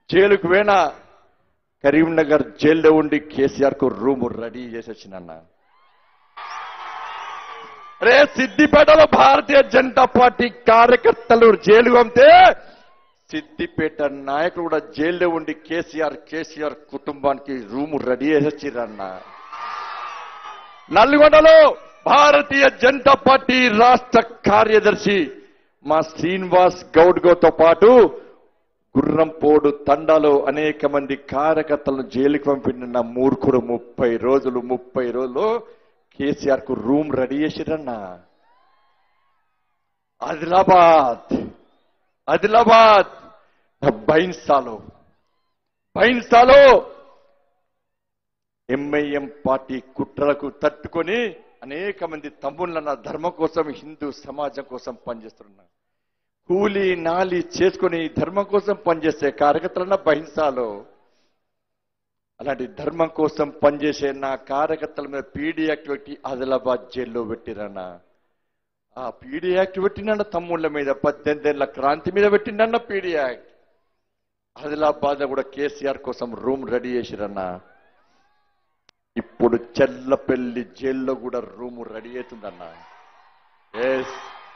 జైలుకు పోయినా కరీంనగర్ జైల్లో ఉండి కేసీఆర్ కు రూమ్ రెడీ చేసి వచ్చినన్నా రే సిద్దిపేటలో భారతీయ జనతా పార్టీ కార్యకర్తలు జైలు పంపితే సిద్దిపేట నాయకులు కూడా జైల్లో ఉండి కేసీఆర్ కేసీఆర్ కుటుంబానికి రూమ్ రెడీ చేసి వచ్చిరన్న నల్గొండలో భారతీయ జనతా పార్టీ రాష్ట్ర కార్యదర్శి మా శ్రీనివాస్ గౌడ్ తో పాటు గుర్రంపోడు తండాలో అనేక మంది కార్యకర్తలను జైలుకి పంపిన మూర్ఖుడు ముప్పై రోజులు ముప్పై రోజులు కేసీఆర్ కు రూమ్ రెడీ చేసిరన్నా ఆదిలాబాద్ ఆదిలాబాద్ బైన్సాలో బైన్సాలో ఎంఐఎం పార్టీ కుట్రలకు తట్టుకొని అనేక మంది తమ్ముళ్ళన్న ధర్మం కోసం హిందూ సమాజం కోసం పనిచేస్తున్నారు కూలి నాలి చేసుకొని ధర్మం కోసం పనిచేసే కార్యకర్తలన్న బహింసాలో అలాంటి ధర్మం కోసం పనిచేసే నా కార్యకర్తల మీద పీడీ యాక్టివిటీ ఆదిలాబాద్ జైల్లో పెట్టిరన్న ఆ పీడీ యాక్ట్ పెట్టినన్న తమ్ముళ్ళ మీద పద్దెనిమిది ఏళ్ల క్రాంతి మీద పెట్టిండన్న పీడీ యాక్ట్ ఆదిలాబాద్ కూడా కేసీఆర్ కోసం రూమ్ రెడీ చేసిరన్న ఇప్పుడు చెల్లపల్లి జైల్లో కూడా రూమ్ రెడీ అవుతుందన్న ఎస్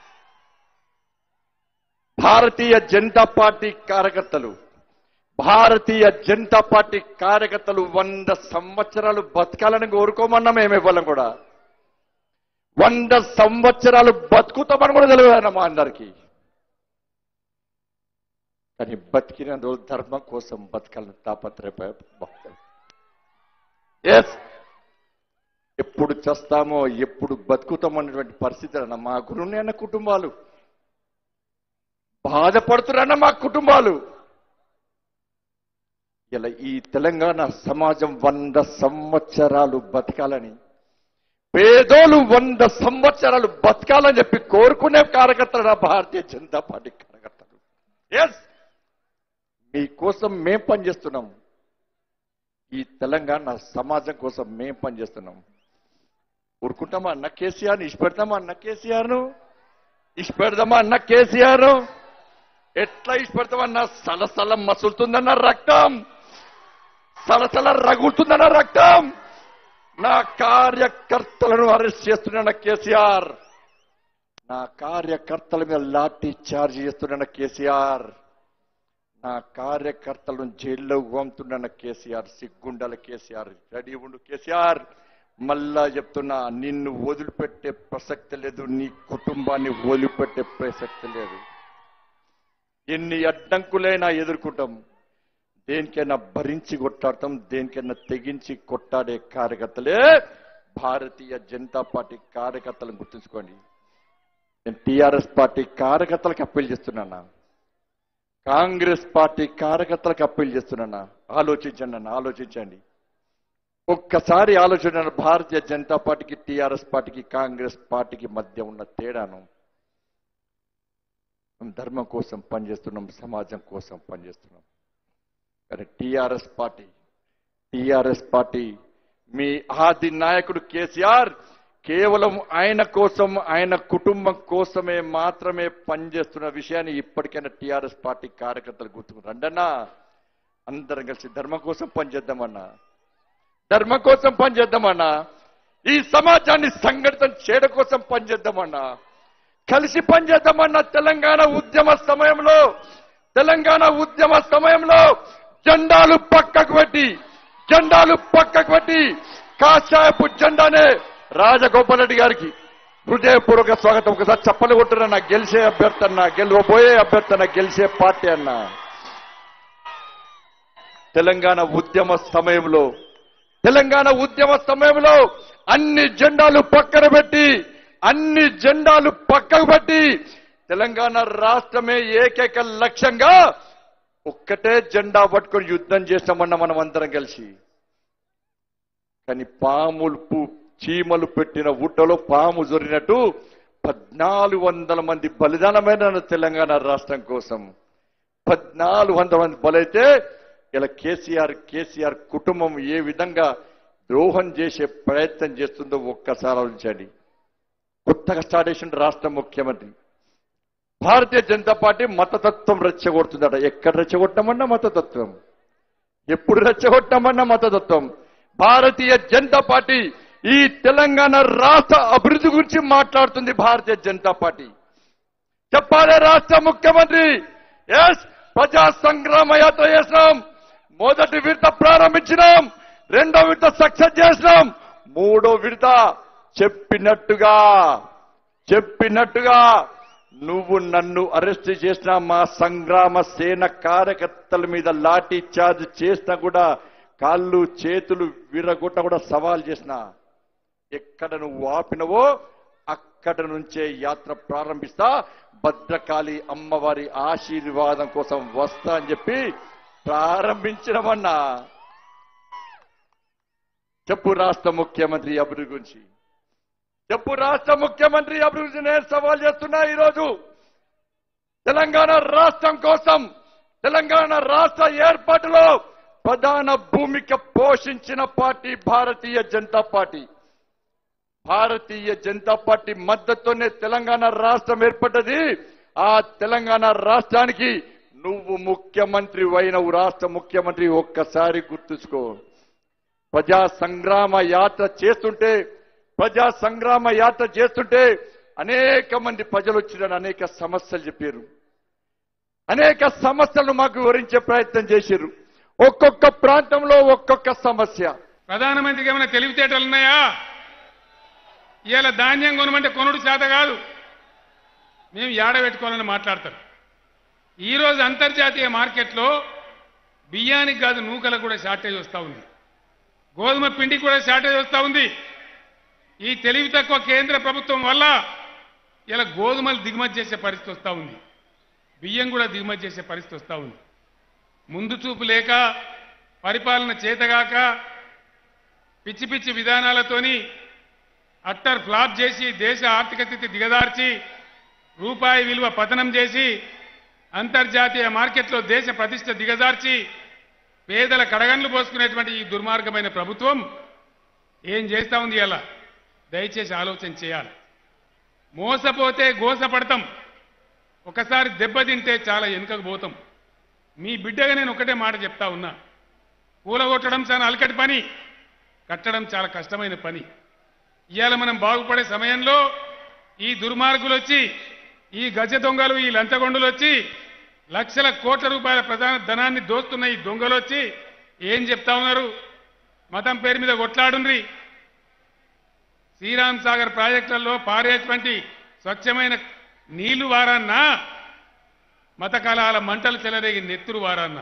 భారతీయ జనతా పార్టీ కార్యకర్తలు భారతీయ జనతా పార్టీ కార్యకర్తలు వంద సంవత్సరాలు బతకాలని కోరుకోమన్నా మేము ఇవ్వాలం కూడా వంద సంవత్సరాలు బతుకుతామని కూడా తెలియదు మా అందరికి కానీ బతికిన రోజు ధర్మం కోసం బతకాలని తాపత్రయ ఎస్ ఎప్పుడు చస్తామో ఎప్పుడు బతుకుతామన్నటువంటి పరిస్థితి అన్న మా గురువుని కుటుంబాలు బాధపడుతున్న మా కుటుంబాలు ఇలా ఈ తెలంగాణ సమాజం వంద సంవత్సరాలు బతకాలని పేదోలు వంద సంవత్సరాలు బతకాలని చెప్పి కోరుకునే కార్యకర్తలు నా భారతీయ జనతా పార్టీ కార్యకర్తలు ఎస్ మీకోసం మేం పనిచేస్తున్నాం ఈ తెలంగాణ సమాజం కోసం మేం పనిచేస్తున్నాం ఊరుకుంటామా అన్న కేసీఆర్ని ఇష్టపెడతామా అన్న కేసీఆర్ను ఇష్టపెడదామా అన్న కేసీఆర్ ఎట్లా ఇష్టపెడతామన్న సలసల మసులుతుందన్న రక్తం సలసల రగులుతుందన్న రక్తం నా కార్యకర్తలను అరెస్ట్ చేస్తున్న కేసీఆర్ నా కార్యకర్తల మీద లాఠీ చార్జ్ చేస్తున్న కేసీఆర్ నా కార్యకర్తలను జైల్లో పంపుతున్న కేసీఆర్ సిగ్గుండాల కేసీఆర్ రెడీ ఉండు కేసీఆర్ మళ్ళా చెప్తున్నా నిన్ను వదిలిపెట్టే ప్రసక్తి లేదు నీ కుటుంబాన్ని వదిలిపెట్టే ప్రసక్తి లేదు ఎన్ని అడ్డంకులైనా ఎదుర్కొంటాం దేనికైనా భరించి కొట్టాడతాం దేనికైనా తెగించి కొట్టాడే కార్యకర్తలే భారతీయ జనతా పార్టీ కార్యకర్తలను గుర్తుంచుకోండి నేను టీఆర్ఎస్ పార్టీ కార్యకర్తలకు అప్పీల్ చేస్తున్నానా కాంగ్రెస్ పార్టీ కార్యకర్తలకు అప్పీల్ చేస్తున్నానా ఆలోచించండి అన్న ఆలోచించండి ఒక్కసారి ఆలోచన భారతీయ జనతా పార్టీకి టీఆర్ఎస్ పార్టీకి కాంగ్రెస్ పార్టీకి మధ్య ఉన్న తేడాను మనం ధర్మం కోసం పనిచేస్తున్నాం సమాజం కోసం పనిచేస్తున్నాం కానీ టీఆర్ఎస్ పార్టీ టీఆర్ఎస్ పార్టీ మీ ఆది నాయకుడు కేసీఆర్ కేవలం ఆయన కోసం ఆయన కుటుంబం కోసమే మాత్రమే పనిచేస్తున్న విషయాన్ని ఇప్పటికైనా టీఆర్ఎస్ పార్టీ కార్యకర్తలు గుర్తుకు రండన్నా అందరం కలిసి ధర్మం కోసం పనిచేద్దామన్నా ధర్మం కోసం పనిచేద్దామన్నా ఈ సమాజాన్ని సంఘటితం చేయడం కోసం పనిచేద్దామన్నా కలిసి పనిచేద్దామన్న తెలంగాణ ఉద్యమ సమయంలో తెలంగాణ ఉద్యమ సమయంలో జెండాలు పక్కకు పెట్టి జెండాలు పక్కకు పెట్టి కాషాయపు జెండానే రాజగోపాల్ రెడ్డి గారికి హృదయపూర్వక స్వాగతం ఒకసారి చెప్పలు కొట్టురన్న గెలిచే అభ్యర్థి అన్న గెలవబోయే అభ్యర్థి అన్న గెలిచే పార్టీ అన్న తెలంగాణ ఉద్యమ సమయంలో తెలంగాణ ఉద్యమ సమయంలో అన్ని జెండాలు పక్కన పెట్టి అన్ని జెండాలు పక్కకు పెట్టి తెలంగాణ రాష్ట్రమే ఏకైక లక్ష్యంగా ఒక్కటే జెండా పట్టుకొని యుద్ధం చేస్తామన్న మనం అందరం కలిసి కానీ పాములు పు- చీమలు పెట్టిన ఊటలో పాము జొరినట్టు పద్నాలుగు వందల మంది బలిదానమైన తెలంగాణ రాష్ట్రం కోసం పద్నాలుగు వందల మంది బలైతే ఇలా కేసీఆర్ కేసీఆర్ కుటుంబం ఏ విధంగా ద్రోహం చేసే ప్రయత్నం చేస్తుందో ఒక్కసారి ఆలోచించండి కొత్తగా స్టార్ట్ చేసిన రాష్ట్ర ముఖ్యమంత్రి భారతీయ జనతా పార్టీ మతతత్వం రెచ్చగొడుతుందట ఎక్కడ రెచ్చగొట్టమన్నా మతతత్వం ఎప్పుడు రెచ్చగొట్టామన్నా మతతత్వం భారతీయ జనతా పార్టీ ఈ తెలంగాణ రాష్ట్ర అభివృద్ధి గురించి మాట్లాడుతుంది భారతీయ జనతా పార్టీ చెప్పాలి రాష్ట్ర ముఖ్యమంత్రి ఎస్ ప్రజా సంగ్రామ యాత్ర చేసినాం మొదటి విడత ప్రారంభించినాం రెండో విడత సక్సెస్ చేసినాం మూడో విడత చెప్పినట్టుగా చెప్పినట్టుగా నువ్వు నన్ను అరెస్ట్ చేసిన మా సంగ్రామ సేన కార్యకర్తల మీద లాఠీ చార్జ్ చేసినా కూడా కాళ్ళు చేతులు విరగొట్ట కూడా సవాల్ చేసిన ఎక్కడ నువ్వు ఆపినవో అక్కడ నుంచే యాత్ర ప్రారంభిస్తా భద్రకాళి అమ్మవారి ఆశీర్వాదం కోసం వస్తా అని చెప్పి ప్రారంభించినమన్నా చెప్పు రాష్ట్ర ముఖ్యమంత్రి అభివృద్ధి గురించి చెప్పు రాష్ట్ర ముఖ్యమంత్రి అభివృద్ధి నేను సవాల్ చేస్తున్నా ఈరోజు తెలంగాణ రాష్ట్రం కోసం తెలంగాణ రాష్ట్ర ఏర్పాటులో ప్రధాన భూమిక పోషించిన పార్టీ భారతీయ జనతా పార్టీ భారతీయ జనతా పార్టీ మద్దతుతోనే తెలంగాణ రాష్ట్రం ఏర్పడ్డది ఆ తెలంగాణ రాష్ట్రానికి నువ్వు ముఖ్యమంత్రి అయినవు రాష్ట్ర ముఖ్యమంత్రి ఒక్కసారి గుర్తుంచుకో ప్రజా సంగ్రామ యాత్ర చేస్తుంటే ప్రజా సంగ్రామ యాత్ర చేస్తుంటే అనేక మంది ప్రజలు వచ్చిన అనేక సమస్యలు చెప్పారు అనేక సమస్యలను మాకు వివరించే ప్రయత్నం చేశారు ఒక్కొక్క ప్రాంతంలో ఒక్కొక్క సమస్య ప్రధానమంత్రికి ఏమైనా తెలివితేటలు ఉన్నాయా ఇవాళ ధాన్యం కొనమంటే కొనుడు చేత కాదు మేము ఏడ పెట్టుకోవాలని మాట్లాడతారు ఈరోజు అంతర్జాతీయ మార్కెట్లో బియ్యానికి కాదు నూకలకు కూడా షార్టేజ్ వస్తూ ఉంది గోధుమ పిండికి కూడా షార్టేజ్ వస్తూ ఉంది ఈ తెలివి తక్కువ కేంద్ర ప్రభుత్వం వల్ల ఇలా గోధుమలు దిగుమతి చేసే పరిస్థితి వస్తూ ఉంది బియ్యం కూడా దిగుమతి చేసే పరిస్థితి వస్తూ ఉంది ముందు చూపు లేక పరిపాలన చేతగాక పిచ్చి పిచ్చి విధానాలతోని అట్టర్ ఫ్లాప్ చేసి దేశ ఆర్థిక స్థితి దిగదార్చి రూపాయి విలువ పతనం చేసి అంతర్జాతీయ మార్కెట్లో దేశ ప్రతిష్ట దిగజార్చి పేదల కడగండ్లు పోసుకునేటువంటి ఈ దుర్మార్గమైన ప్రభుత్వం ఏం చేస్తా ఉంది అలా దయచేసి ఆలోచన చేయాలి మోసపోతే గోసపడతాం ఒకసారి దెబ్బతింటే చాలా వెనుకకు పోతాం మీ బిడ్డగా నేను ఒకటే మాట చెప్తా ఉన్నా కూలగొట్టడం చాలా అలకటి పని కట్టడం చాలా కష్టమైన పని ఇవాళ మనం బాగుపడే సమయంలో ఈ దుర్మార్గులు వచ్చి ఈ గజ దొంగలు ఈ లంచగొండలు వచ్చి లక్షల కోట్ల రూపాయల ప్రధాన ధనాన్ని దోస్తున్న ఈ దొంగలు వచ్చి ఏం చెప్తా ఉన్నారు మతం పేరు మీద కొట్లాడుండ్రి శ్రీరామ్ సాగర్ ప్రాజెక్టులలో పారేటువంటి స్వచ్ఛమైన నీళ్లు వారాన్నా మత కళాల మంటలు చెలరేగి నెత్తురు వారాన్నా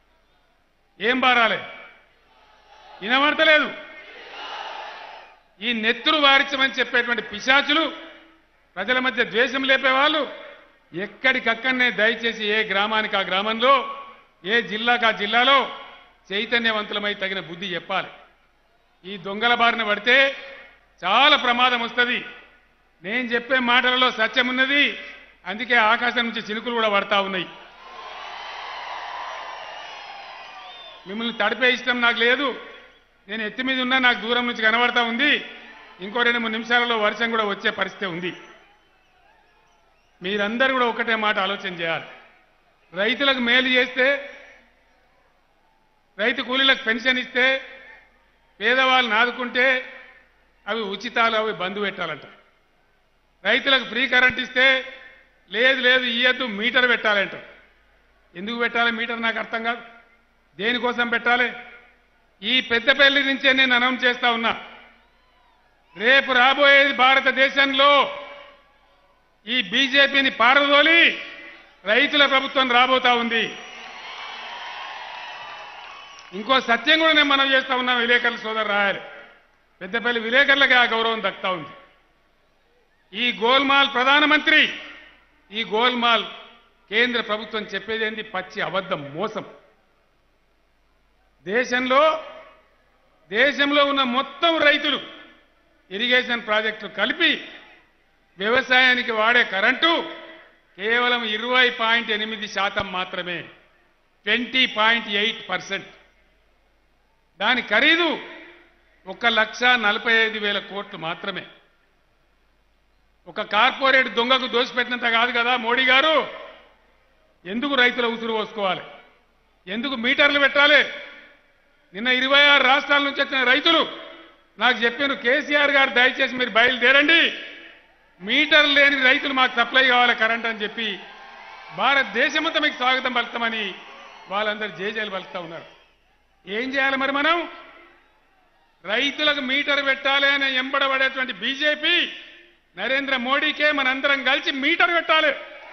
ఏం బారాలే వినబడతలేదు ఈ నెత్తురు వారించమని చెప్పేటువంటి పిశాచులు ప్రజల మధ్య ద్వేషం లేపేవాళ్ళు ఎక్కడికక్కడనే దయచేసి ఏ గ్రామానికి ఆ గ్రామంలో ఏ జిల్లాకు ఆ జిల్లాలో చైతన్యవంతులమై తగిన బుద్ధి చెప్పాలి ఈ దొంగల బారిన పడితే చాలా ప్రమాదం వస్తుంది నేను చెప్పే మాటలలో సత్యం ఉన్నది అందుకే ఆకాశం నుంచి చినుకులు కూడా పడతా ఉన్నాయి మిమ్మల్ని తడిపే ఇష్టం నాకు లేదు నేను ఎత్తి మీద ఉన్నా నాకు దూరం నుంచి కనబడతా ఉంది ఇంకో రెండు మూడు నిమిషాలలో వర్షం కూడా వచ్చే పరిస్థితి ఉంది మీరందరూ కూడా ఒకటే మాట ఆలోచన చేయాలి రైతులకు మేలు చేస్తే రైతు కూలీలకు పెన్షన్ ఇస్తే పేదవాళ్ళని ఆదుకుంటే అవి ఉచితాలు అవి బంధు పెట్టాలంట రైతులకు ఫ్రీ కరెంట్ ఇస్తే లేదు లేదు ఇయ్యద్దు మీటర్ పెట్టాలంట ఎందుకు పెట్టాలి మీటర్ నాకు అర్థం కాదు దేనికోసం పెట్టాలి ఈ పెద్దపల్లి నుంచే నేను అనౌన్స్ చేస్తా ఉన్నా రేపు రాబోయేది భారతదేశంలో ఈ బీజేపీని పారదోలి రైతుల ప్రభుత్వం రాబోతా ఉంది ఇంకో సత్యం కూడా నేను మనం చేస్తా ఉన్నా విలేకరుల సోదరు రాయాలి పెద్దపల్లి విలేకరులకి ఆ గౌరవం దక్తా ఉంది ఈ గోల్మాల్ ప్రధానమంత్రి ఈ గోల్మాల్ కేంద్ర ప్రభుత్వం చెప్పేదేంటి పచ్చి అబద్ధం మోసం దేశంలో దేశంలో ఉన్న మొత్తం రైతులు ఇరిగేషన్ ప్రాజెక్టులు కలిపి వ్యవసాయానికి వాడే కరెంటు కేవలం ఇరవై పాయింట్ ఎనిమిది శాతం మాత్రమే ట్వంటీ పాయింట్ ఎయిట్ పర్సెంట్ దాని ఖరీదు ఒక లక్ష నలభై ఐదు వేల కోట్లు మాత్రమే ఒక కార్పొరేట్ దొంగకు దోసిపెట్టినంత కాదు కదా మోడీ గారు ఎందుకు రైతుల ఉసురు పోసుకోవాలి ఎందుకు మీటర్లు పెట్టాలి నిన్న ఇరవై ఆరు రాష్ట్రాల నుంచి వచ్చిన రైతులు నాకు చెప్పాను కేసీఆర్ గారు దయచేసి మీరు బయలుదేరండి మీటర్ లేని రైతులు మాకు సప్లై కావాలి కరెంట్ అని చెప్పి భారతదేశమంతా మీకు స్వాగతం పలుకుతామని వాళ్ళందరూ జేజేలు పలుకుతా ఉన్నారు ఏం చేయాలి మరి మనం రైతులకు మీటర్ పెట్టాలి అని ఎంబడబడేటువంటి బీజేపీ నరేంద్ర మోడీకే మనందరం కలిసి మీటర్ పెట్టాలి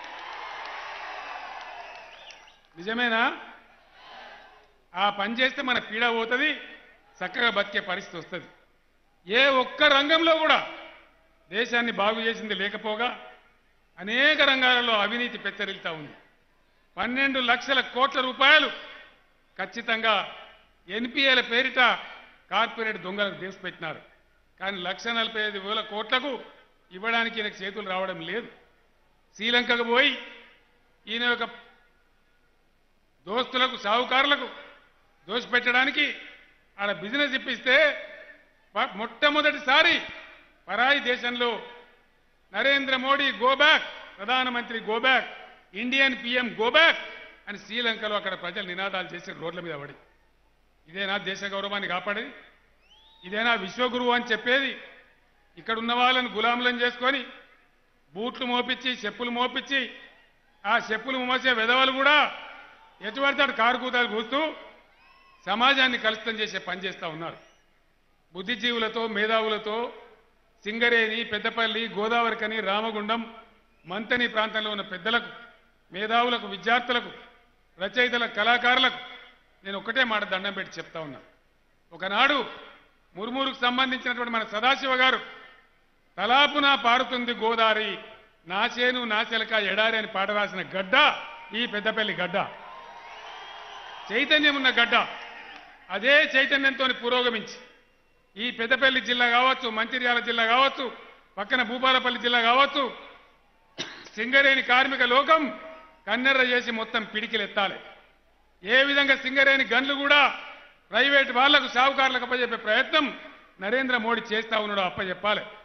నిజమేనా ఆ పని చేస్తే మన పీడ పోతుంది చక్కగా బతికే పరిస్థితి వస్తుంది ఏ ఒక్క రంగంలో కూడా దేశాన్ని బాగు చేసింది లేకపోగా అనేక రంగాలలో అవినీతి పెత్తరిల్తా ఉంది పన్నెండు లక్షల కోట్ల రూపాయలు ఖచ్చితంగా ఎన్పిఏల పేరిట కార్పొరేట్ దొంగలకు దేశపెట్టినారు కానీ లక్ష నలభై ఐదు వేల కోట్లకు ఇవ్వడానికి ఈయనకు చేతులు రావడం లేదు శ్రీలంకకు పోయి ఈయన యొక్క దోస్తులకు సాహుకారులకు దోషపెట్టడానికి ఆడ బిజినెస్ ఇప్పిస్తే ప- మొట్టమొదటిసారి పరాయి దేశంలో నరేంద్ర మోడీ గో బ్యాక్ ప్రధానమంత్రి go back Indian PM go back అని శ్రీలంకలో అక్కడ ప్రజలు నినాదాలు చేసి రోడ్ల మీద పడి ఇదేనా దేశ గౌరవాన్ని కాపాడేది ఇదేనా విశ్వగురువు అని చెప్పేది ఇక్కడ ఉన్న వాళ్ళని గులాములను చేసుకొని బూట్లు మోపించి చెప్పులు మోపించి ఆ చెప్పులు మోసే విధవలు కూడా ఎటువంటి అటు కారు కూతాలు కూస్తూ సమాజాన్ని కలుషితం చేసే పని చేస్తూ ఉన్నారు బుద్ధిజీవులతో మేధావులతో సింగరేణి పెద్దపల్లి గోదావరికని రామగుండం మంతని ప్రాంతంలో ఉన్న పెద్దలకు మేధావులకు విద్యార్థులకు రచయితల కళాకారులకు నేను ఒకటే మాట దండం పెట్టి చెప్తా ఉన్నా ఒకనాడు మురుమూరుకు సంబంధించినటువంటి మన సదాశివ గారు తలాపున పారుతుంది గోదారి నాసేను నాచెలక ఎడారి అని పాట రాసిన గడ్డ ఈ పెద్దపల్లి గడ్డ చైతన్యం ఉన్న గడ్డ అదే చైతన్యంతో పురోగమించి ఈ పెద్దపల్లి జిల్లా కావచ్చు మంచిర్యాల జిల్లా కావచ్చు పక్కన భూపాలపల్లి జిల్లా కావచ్చు సింగరేణి కార్మిక లోకం కన్నెర్ర చేసి మొత్తం పిడికిలెత్తాలి ఏ విధంగా సింగరేణి గన్లు కూడా ప్రైవేట్ వాళ్లకు సావుకారులకు అప్పచెప్పే ప్రయత్నం నరేంద్ర మోడీ చేస్తా ఉన్నాడో అప్పచెప్పాలి